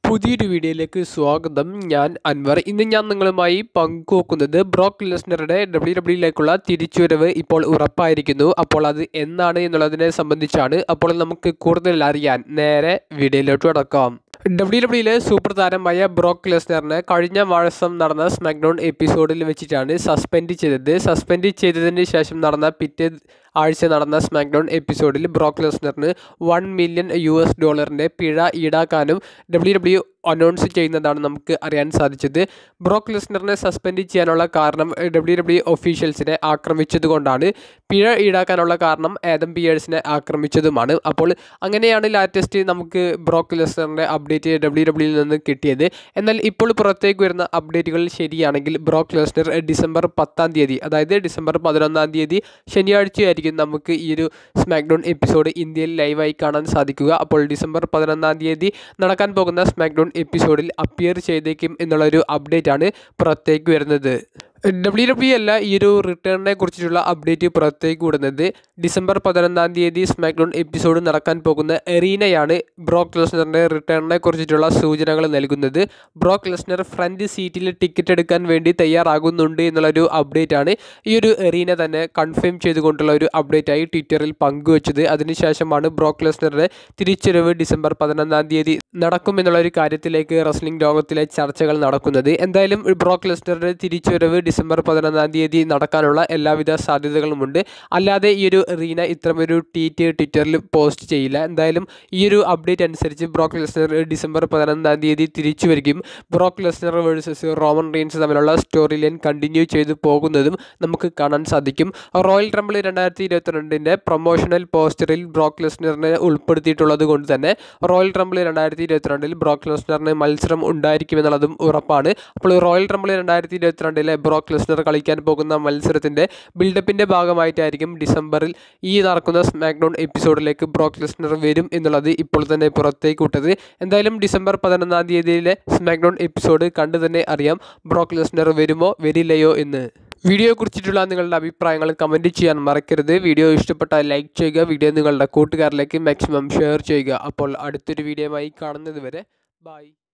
പുതിയൊരു വീഡിയോയിലേക്ക് സ്വാഗതം ഞാൻ അൻവർ ഇന്ന് ഞാൻ നിങ്ങളുമായി പങ്കുവെക്കുന്നത് ബ്രോക്ക് ലെസ്നറുടെ ഡബ്ല്യു ഡബ്ല്യുയിലേക്കുള്ള തിരിച്ചുവരവ് ഇപ്പോൾ ഉറപ്പായിരിക്കുന്നു അപ്പോൾ അത് എന്നാണ് എന്നുള്ളതിനെ സംബന്ധിച്ചാണ് അപ്പോൾ നമുക്ക് കൂടുതൽ അറിയാൻ നേരെ വീഡിയോയിലോട്ട് കടക്കാം ഡബ്ല്യു ഡബ്ല്യുയിലെ സൂപ്പർ താരമായ ബ്രോക്ക് ലെസ്നറിനെ കഴിഞ്ഞ മാസം നടന്ന സ്മാക്ഡൗൺ എപ്പിസോഡിൽ വെച്ചിട്ടാണ് സസ്പെൻഡ് ചെയ്തത് സസ്പെൻഡ് ചെയ്തതിന് ശേഷം നടന്ന പിറ്റേ ആഴ്ച നടന്ന സ്മാക്ഡൗൺ എപ്പിസോഡിൽ ബ്രോക്ക് ലെസ്നറിന് വൺ മില്യൺ യു എസ് ഡോളറിൻ്റെ പിഴ ഈടാക്കാനും ഡബ്ല്യു ഡബ്ല്യു അനൗൺസ് ചെയ്യുന്നതാണ് നമുക്ക് അറിയാൻ സാധിച്ചത് ബ്രോക്ക് ലെസ്നറിനെ സസ്പെൻഡ് ചെയ്യാനുള്ള കാരണം ഡബ്ല്യു ഡബ്ല്യു ഒഫീഷ്യൽസിനെ ആക്രമിച്ചതുകൊണ്ടാണ് പിഴ ഈടാക്കാനുള്ള കാരണം ഏതം പിയേഴ്സിനെ ആക്രമിച്ചതുമാണ് അപ്പോൾ അങ്ങനെയാണ് ലാറ്റസ്റ്റ് നമുക്ക് ബ്രോക്ക് ലെസ്നറിൻ്റെ അപ്ഡേറ്റ് ഡബ്ല്യു ഡബ്ല്യുയിൽ നിന്ന് കിട്ടിയത് എന്നാൽ ഇപ്പോൾ പുറത്തേക്ക് വരുന്ന അപ്ഡേറ്റുകൾ ശരിയാണെങ്കിൽ ബ്രോക്ക് ലെസ്നർ ഡിസംബർ പത്താം തീയതി അതായത് ഡിസംബർ പതിനൊന്നാം തീയതി ശനിയാഴ്ചയായിരിക്കും നമുക്ക് ഈ ഒരു സ്മാക്ഡൗൺ എപ്പിസോഡ് ഇന്ത്യയിൽ ലൈവായി കാണാൻ സാധിക്കുക അപ്പോൾ ഡിസംബർ പതിനൊന്നാം തീയതി നടക്കാൻ പോകുന്ന സ്മാക്ഡൗൺ എപ്പിസോഡിൽ അപ്പിയർ ചെയ്തേക്കും എന്നുള്ളൊരു അപ്ഡേറ്റ് ആണ് പുറത്തേക്ക് വരുന്നത് ഡബ്ല്യു ഡബ്ല്യു അല്ല ഈ ഒരു റിട്ടേണിനെ കുറിച്ചിട്ടുള്ള അപ്ഡേറ്റ് പുറത്തേക്ക് വിടുന്നത് ഡിസംബർ പതിനൊന്നാം തീയതി സ്മാക്ഡൗൺ എപ്പിസോഡ് നടക്കാൻ പോകുന്ന എറീനയാണ് ബ്രോക്ക് ലെസ്നറിൻ്റെ റിട്ടേണിനെ കുറിച്ചിട്ടുള്ള സൂചനകൾ നൽകുന്നത് ബ്രോക്ക് ലെസ്നർ ഫ്രണ്ട് സീറ്റിൽ ടിക്കറ്റ് എടുക്കാൻ വേണ്ടി തയ്യാറാകുന്നുണ്ട് എന്നുള്ളൊരു അപ്ഡേറ്റ് ആണ് ഈ ഒരു എറീന തന്നെ കൺഫേം ചെയ്തുകൊണ്ടുള്ള ഒരു അപ്ഡേറ്റ് ആയി ട്വിറ്ററിൽ പങ്കുവച്ചത് അതിനുശേഷമാണ് ബ്രോക്ക് ലെസ്നറുടെ തിരിച്ചുവരവ് ഡിസംബർ പതിനൊന്നാം തീയതി നടക്കുമെന്നുള്ള ഒരു കാര്യത്തിലേക്ക് റെസ്ലിംഗ് ലോകത്തിലെ ചർച്ചകൾ നടക്കുന്നത് എന്തായാലും ബ്രോക്ക് ലെസ്നറുടെ തിരിച്ചുവരവ് ഡിസംബർ പതിനൊന്നാം തീയതി നടക്കാനുള്ള എല്ലാവിധ സാധ്യതകളുമുണ്ട് അല്ലാതെ ഈ ഒരു റീന ഇത്തരമൊരു ട്വീറ്റ് ട്വിറ്ററിൽ പോസ്റ്റ് ചെയ്യില്ല എന്തായാലും ഈ ഒരു അപ്ഡേറ്റ് അനുസരിച്ച് ബ്രോക്ക് ലെസ്നർ ഡിസംബർ പതിനൊന്നാം തീയതി തിരിച്ചു വരികയും Brock Lesnar versus Roman Reigns തമ്മിലുള്ള സ്റ്റോറി ലൈൻ കണ്ടിന്യൂ ചെയ്തു പോകുന്നതും നമുക്ക് കാണാൻ സാധിക്കും റോയൽ ട്രംബിൾ രണ്ടായിരത്തി ഇരുപത്തിരണ്ടിൻ്റെ പ്രൊമോഷണൽ പോസ്റ്ററിൽ ബ്രോക്ക് ലെസ്നറിനെ ഉൾപ്പെടുത്തിയിട്ടുള്ളത് കൊണ്ട് തന്നെ റോയൽ ട്രംബിൾ രണ്ടായിരത്തി ഇരുപത്തിരണ്ടിൽ ബ്രോക്ക് ലെസ്നറിന് മത്സരം ഉണ്ടായിരിക്കുമെന്നുള്ളതും ഉറപ്പാണ് അപ്പോൾ റോയൽ ട്രംബിൾ രണ്ടായിരത്തി ഇരുപത്തിരണ്ടിലെ ബ്രോക്ക് ലെസ്നർ കളിക്കാൻ പോകുന്ന മത്സരത്തിൻ്റെ ബിൽഡപ്പിൻ്റെ ഭാഗമായിട്ടായിരിക്കും ഡിസംബറിൽ ഈ നടക്കുന്ന സ്മാക്ഡൗൺ എപ്പിസോഡിലേക്ക് ബ്രോക്ക് ലെസ്നർ വരും എന്നുള്ളത് ഇപ്പോൾ തന്നെ പുറത്തേക്ക് വിട്ടത് എന്തായാലും ഡിസംബർ പതിനൊന്നാം തീയതിയിലെ സ്മാക്ഡൗൺ എപ്പിസോഡ് കണ്ടു തന്നെ അറിയാം ബ്രോക്ക് ലെസ്നർ വരുമോ വരില്ലയോ എന്ന് വീഡിയോയെ കുറിച്ചിട്ടുള്ള നിങ്ങളുടെ അഭിപ്രായങ്ങൾ കമൻറ്റ് ചെയ്യാൻ മറക്കരുത് വീഡിയോ ഇഷ്ടപ്പെട്ടാൽ ലൈക്ക് ചെയ്യുക വീഡിയോ നിങ്ങളുടെ കൂട്ടുകാരിലേക്ക് മാക്സിമം ഷെയർ ചെയ്യുക അപ്പോൾ അടുത്തൊരു വീഡിയോയുമായി കാണുന്നത് വരെ ബൈ